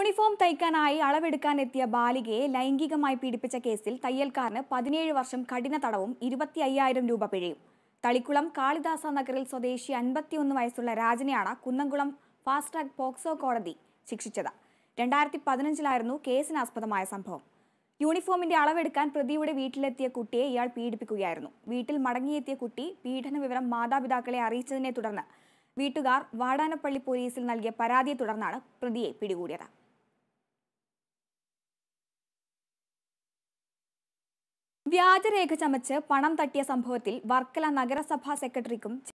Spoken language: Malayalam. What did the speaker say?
യൂണിഫോം തയ്ക്കാനായി അളവെടുക്കാനെത്തിയ ബാലികയെ ലൈംഗികമായി പീഡിപ്പിച്ച കേസിൽ തയ്യൽക്കാരന് പതിനേഴ് വർഷം കഠിന തടവും ഇരുപത്തി അയ്യായിരം രൂപ പിഴയും തളിക്കുളം കാളിദാസ നഗറിൽ സ്വദേശി അൻപത്തിയൊന്ന് വയസ്സുള്ള രാജനെയാണ് കുന്നംകുളം ഫാസ്റ്റ് ട്രാക്ക് പോക്സോ കോടതി ശിക്ഷിച്ചത് രണ്ടായിരത്തി പതിനഞ്ചിലായിരുന്നു കേസിനാസ്പദമായ സംഭവം യൂണിഫോമിന്റെ അളവെടുക്കാൻ പ്രതിയുടെ വീട്ടിലെത്തിയ കുട്ടിയെ ഇയാൾ പീഡിപ്പിക്കുകയായിരുന്നു വീട്ടിൽ മടങ്ങിയെത്തിയ കുട്ടി പീഡന വിവരം മാതാപിതാക്കളെ അറിയിച്ചതിനെ തുടർന്ന് വീട്ടുകാർ വാടാനപ്പള്ളി പോലീസിൽ നൽകിയ പരാതിയെ തുടർന്നാണ് പ്രതിയെ പിടികൂടിയത് വ്യാജരേഖ ചമച്ച് പണം തട്ടിയ സംഭവത്തിൽ വർക്കല നഗരസഭാ സെക്രട്ടറിക്കും